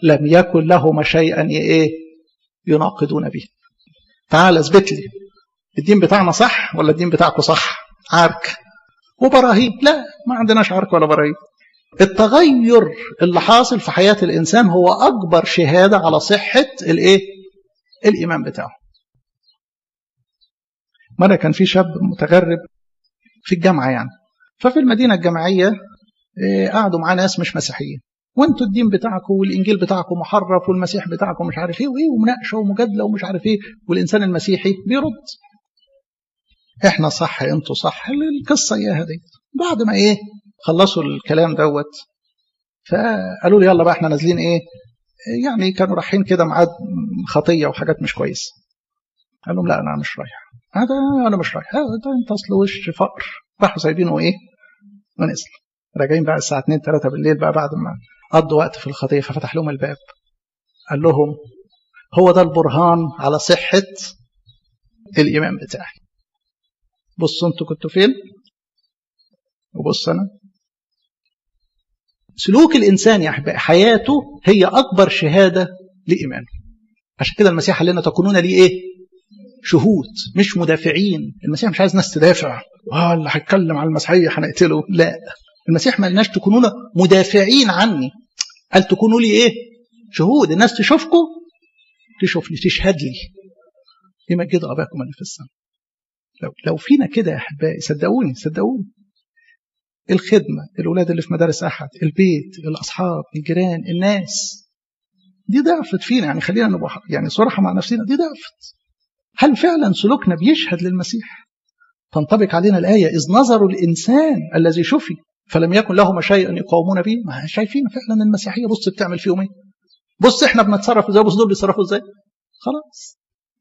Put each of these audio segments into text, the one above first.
لم يكن لهما شيئا ايه يناقضون به تعال اثبت لي الدين بتاعنا صح ولا الدين بتاعكم صح عرك وبراهين لا ما عندناش عرك ولا براهين التغير اللي حاصل في حياة الإنسان هو أكبر شهادة على صحة الإيه؟ الإيمان بتاعه مرة كان في شاب متغرب في الجامعة يعني ففي المدينة الجامعية قعدوا معاه ناس مش مسيحيين وانتوا الدين بتاعكم والانجيل بتاعكم محرف والمسيح بتاعكم مش عارف ايه وايه ومناقشه ومجادله ومش عارف ايه والانسان المسيحي بيرد احنا صح انتوا صح القصه اياها دي بعد ما ايه خلصوا الكلام دوت فقالوا لي يلا بقى احنا نازلين ايه يعني كانوا رايحين كده ميعاد خطيه وحاجات مش كويسه قال لهم لا انا مش رايح هذا انا مش رايح هذا انت اصل وش فقر راحوا سايبينه ايه ونزل راجعين بقى الساعه 2 3 بالليل بقى بعد ما قضوا وقت في الخطيه ففتح لهم الباب قال لهم هو ده البرهان على صحه الايمان بتاعي بصوا انتوا كنتوا فين وبص انا سلوك الانسان يا احبائي حياته هي اكبر شهاده لايمانه عشان كده المسيح قال لنا تكونون لي ايه شهود مش مدافعين المسيح مش عايز ناس تدافع اه اللي هيتكلم عن المسيحيه هنقتله لا المسيح ما قالناش تكونون مدافعين عني قال تكونوا لي ايه شهود الناس تشوفكم تشوفني تشهد لي يمجد اباكم اللي في السماء لو لو فينا كده يا احبائي صدقوني صدقوني الخدمه الاولاد اللي في مدارس احد البيت الاصحاب الجيران الناس دي ضعفت فينا يعني خلينا نبقى يعني صراحه مع نفسنا دي ضعفت هل فعلا سلوكنا بيشهد للمسيح تنطبق علينا الايه اذ نظروا الانسان الذي شفي فلم يكن لهما شيء يقاومون به ما شايفين فعلا المسيحيه بص بتعمل فيهم ايه بص احنا بنتصرف ازاي بص دول بيتصرفوا ازاي خلاص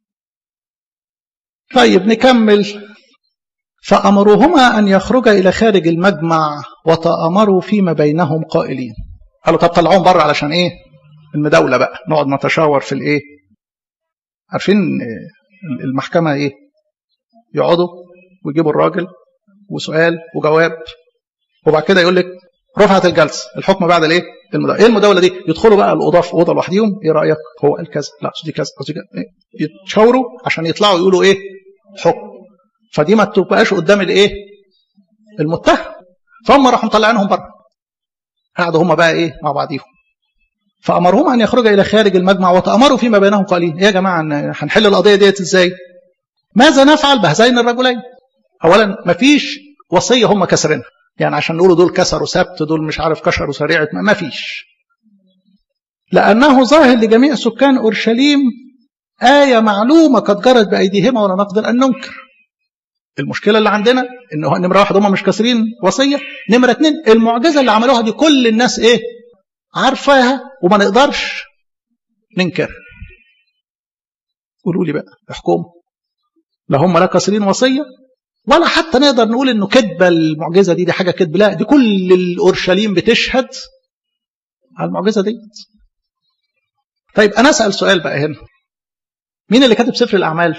طيب نكمل فأمروهما أن يخرجا إلى خارج المجمع وتأمروا فيما بينهم قائلين قالوا طب طلعوهم بره علشان إيه المداولة بقى نقعد نتشاور في الإيه عارفين المحكمة إيه يقعدوا ويجيبوا الراجل وسؤال وجواب وبعد كده يقول لك رفعت الجلسه الحكم بعد الايه المداولة. ايه المداوله دي يدخلوا بقى الاوضه في اوضه لوحديهم ايه رايك هو قال كذا لا قصدي كذا قصدي كذا يتشاوروا عشان يطلعوا يقولوا ايه حكم فدي ما تبقاش قدام الايه المتهم فهم راحوا مطلعينهم بره قعدوا هم بقى ايه مع بعضيهم فامرهم ان يخرجا الى خارج المجمع وتامروا فيما بينهم قائلين يا جماعه هنحل القضيه ديت ازاي ماذا نفعل بهذين الرجلين اولا مفيش وصيه هم كسرينها يعني عشان نقولوا دول كسروا سبت دول مش عارف كسروا سريعة ما فيش لأنه ظاهر لجميع سكان أورشليم آية معلومة قد جرت بأيديهما ولا نقدر أن ننكر المشكلة اللي عندنا إنه نمرة واحد هم مش كاسرين وصية نمرة اتنين المعجزة اللي عملوها دي كل الناس إيه عارفاها وما نقدرش ننكرها قولوا لي بقى احكموا لا هم لا كاسرين وصية ولا حتى نقدر نقول انه كذبه المعجزه دي دي حاجه كذب لا دي كل الاورشليم بتشهد على المعجزه دي طيب انا اسال سؤال بقى هنا مين اللي كاتب سفر الاعمال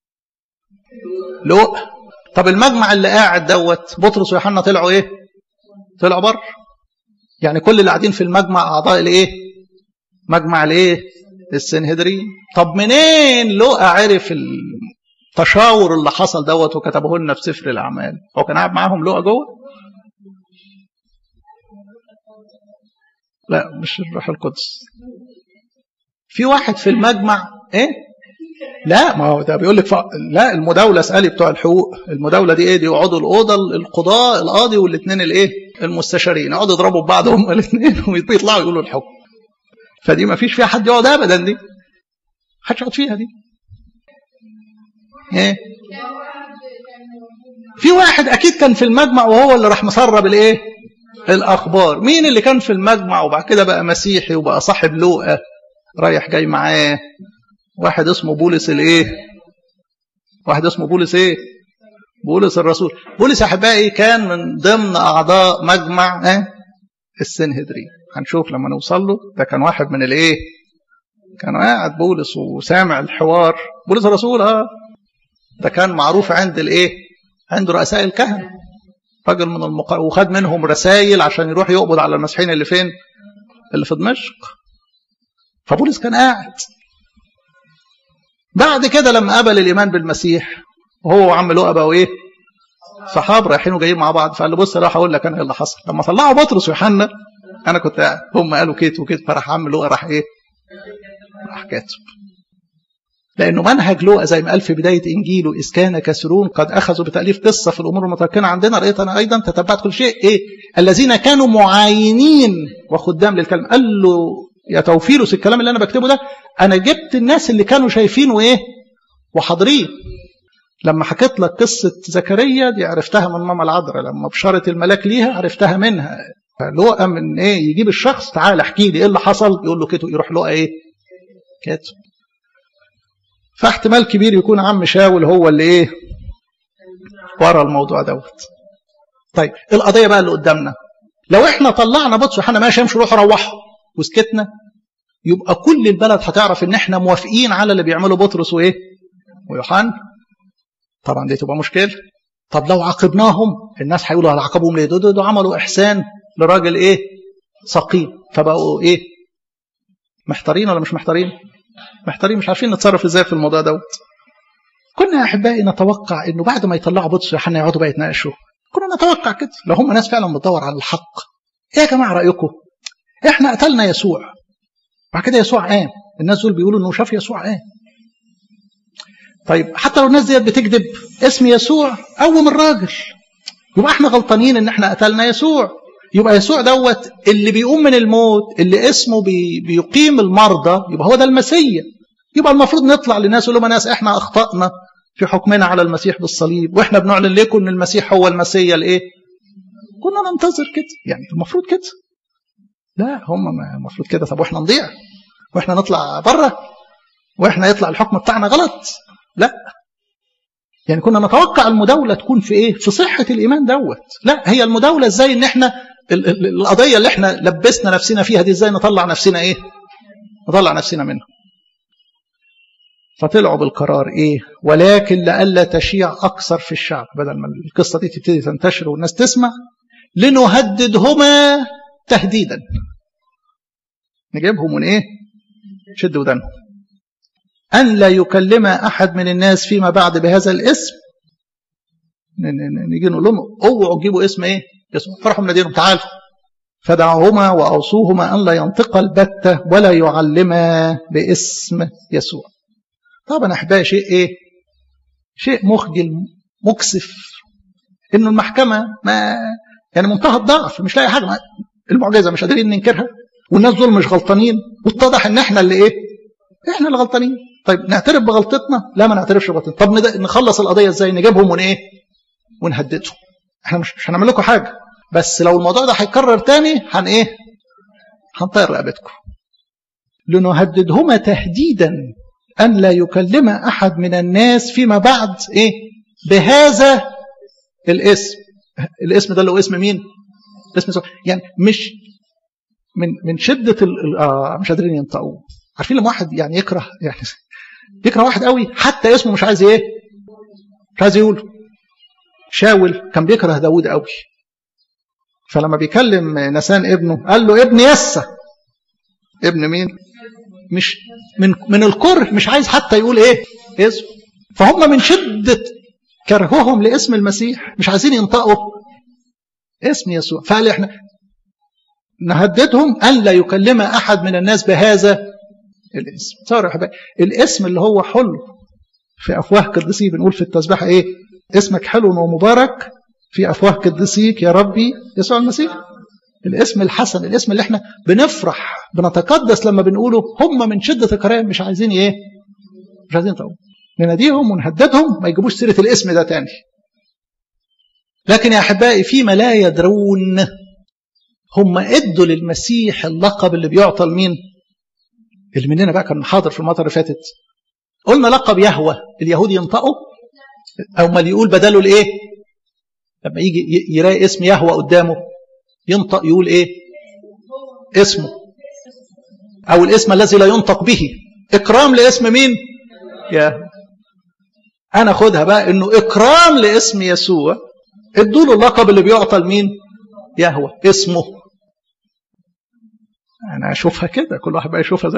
لوق طب المجمع اللي قاعد دوت بطرس ويوحنا طلعوا ايه طلعوا بره يعني كل اللي قاعدين في المجمع اعضاء الايه مجمع الايه السنهدرين طب منين لوقا عرف التشاور اللي حصل دوت وكتبه لنا في سفر الاعمال هو كان قاعد معاهم لوقا جوه لا مش الروح القدس في واحد في المجمع ايه لا ما هو ده بيقول لك ف... لا المداوله اسالي بتوع الحقوق المداوله دي ايه دي يقعدوا الاوضه القضاء القاضي والاثنين الايه المستشارين يقعدوا يضربوا ببعض هم الاثنين ويطلعوا يقولوا الحكم فدي ما فيش فيها حد يقعد ابدا دي محدش يقعد فيها دي ايه في واحد اكيد كان في المجمع وهو اللي راح مسرب الايه الاخبار مين اللي كان في المجمع وبعد كده بقى مسيحي وبقى صاحب لوقا رايح جاي معاه واحد اسمه بولس الايه واحد اسمه بولس ايه بولس الرسول بولس احبائي كان من ضمن اعضاء مجمع ايه السنهدري هنشوف لما نوصل له ده كان واحد من الايه كان قاعد بولس وسامع الحوار بولس الرسول اه ده كان معروف عند الايه عند رؤساء الكهنه راجل من المق... وخد منهم رسائل عشان يروح يقبض على المسيحيين اللي فين اللي في دمشق فبولس كان قاعد بعد كده لما قبل الايمان بالمسيح وهو وعم لؤى بقوا ايه صحاب رايحين وجايين مع بعض فقال له بص راح اقول لك انا ايه اللي حصل لما طلعوا بطرس ويوحنا انا كنت قاعد هم قالوا كيت وكيت فراح عم لؤى راح ايه راح كاتب لانه منهج لوقا زي ما قال في بدايه انجيله اذ كان كثيرون قد اخذوا بتاليف قصه في الامور المتمكنه عندنا رايت انا ايضا تتبعت كل شيء ايه الذين كانوا معاينين وخدام للكلمه قال له يا توفيلوس الكلام اللي انا بكتبه ده انا جبت الناس اللي كانوا شايفينه ايه وحاضرين لما حكيت لك قصه زكريا دي عرفتها من ماما العذراء لما بشرت الملاك ليها عرفتها منها فلوقا من ايه يجيب الشخص تعال احكي لي ايه اللي حصل يقول له كده يروح لوقا ايه كاتب فاحتمال كبير يكون عم شاول هو اللي ايه ورا الموضوع دوت طيب القضيه بقى اللي قدامنا لو احنا طلعنا بطس وحنا ماشي امشوا روحوا روحوا وسكتنا يبقى كل البلد هتعرف ان احنا موافقين على اللي بيعمله بطرس وايه ويوحنا طبعا دي تبقى مشكله طب لو عاقبناهم الناس هيقولوا هنعاقبهم ليه دول دول عملوا احسان لراجل ايه سقيم فبقوا ايه محتارين ولا مش محتارين محتارين مش عارفين نتصرف ازاي في الموضوع دوت كنا يا احبائي نتوقع انه بعد ما يطلعوا بطس ويوحنا يقعدوا بقى يتناقشوا كنا نتوقع كده لو هم ناس فعلا بتدور على الحق ايه يا جماعه رايكم احنا قتلنا يسوع بعد كده يسوع قام الناس دول بيقولوا انه شاف يسوع قام طيب حتى لو الناس ديت بتكذب اسم يسوع قوم الراجل يبقى احنا غلطانين ان احنا قتلنا يسوع يبقى يسوع دوت اللي بيقوم من الموت اللي اسمه بي بيقيم المرضى يبقى هو ده المسيح يبقى المفروض نطلع لناس يقول لهم ناس احنا اخطانا في حكمنا على المسيح بالصليب واحنا بنعلن لكم ان المسيح هو المسيح الايه كنا ننتظر كده يعني المفروض كده لا هم المفروض كده طب واحنا نضيع واحنا نطلع بره واحنا يطلع الحكم بتاعنا غلط لا يعني كنا نتوقع المداوله تكون في ايه في صحه الايمان دوت لا هي المداوله ازاي ان احنا القضيه اللي احنا لبسنا نفسنا فيها دي ازاي نطلع نفسنا ايه نطلع نفسنا منها فطلعوا بالقرار ايه ولكن لئلا تشيع اكثر في الشعب بدل ما القصه دي تبتدي تنتشر والناس تسمع لنهددهما تهديدا نجيبهم من ايه شد ودانهم أن لا يكلم أحد من الناس فيما بعد بهذا الاسم نيجي نقول لهم اوعوا تجيبوا اسم ايه؟ اسم فرحوا منادينهم تعالوا فدعوهما واوصوهما ان لا ينطقا البتة ولا يعلما باسم يسوع. طبعا احبائي شيء ايه؟ شيء مخجل مكسف انه المحكمه ما يعني منتهى الضعف مش لاقي حاجه المعجزه مش قادرين ننكرها والناس دول مش غلطانين واتضح ان احنا اللي ايه؟ احنا اللي غلطانين طيب نعترف بغلطتنا لا ما نعترفش بغلطتنا طب نخلص القضيه ازاي نجيبهم ون ايه ونهددهم احنا مش, مش هنعمل لكم حاجه بس لو الموضوع ده هيتكرر تاني هن ايه هنطير رقبتكم لنهددهما تهديدا ان لا يكلم احد من الناس فيما بعد ايه بهذا الاسم الاسم ده اللي هو اسم مين اسم يعني مش من من شده ال آه مش قادرين ينطقوه عارفين لما واحد يعني يكره يعني يكره واحد قوي حتى اسمه مش عايز ايه مش عايز يقوله شاول كان بيكره داود قوي فلما بيكلم نسان ابنه قال له ابن يسى ابن مين مش من من الكره مش عايز حتى يقول ايه اسمه فهم من شده كرههم لاسم المسيح مش عايزين ينطقوا اسم يسوع فقال احنا نهددهم ان لا يكلم احد من الناس بهذا الاسم صار يا حبايبي الاسم اللي هو حلو في افواه قديسيك بنقول في التسبيحه ايه اسمك حلو ومبارك في افواه قديسيك يا ربي يسوع المسيح الاسم الحسن الاسم اللي احنا بنفرح بنتقدس لما بنقوله هم من شده الكراهيه مش عايزين ايه مش عايزين طبعا نناديهم ونهددهم ما يجيبوش سيره الاسم ده تاني لكن يا احبائي فيما لا يدرون هم ادوا للمسيح اللقب اللي بيعطى لمين اللي مننا بقى كان حاضر في المطر اللي فاتت قلنا لقب يهوى اليهود ينطقوا او ما يقول بداله الايه لما يجي يلاقي اسم يهوى قدامه ينطق يقول ايه اسمه او الاسم الذي لا ينطق به اكرام لاسم مين يا انا خدها بقى انه اكرام لاسم يسوع ادوا له اللقب اللي بيعطى لمين يهوى اسمه انا اشوفها كده كل واحد بقى يشوفها زي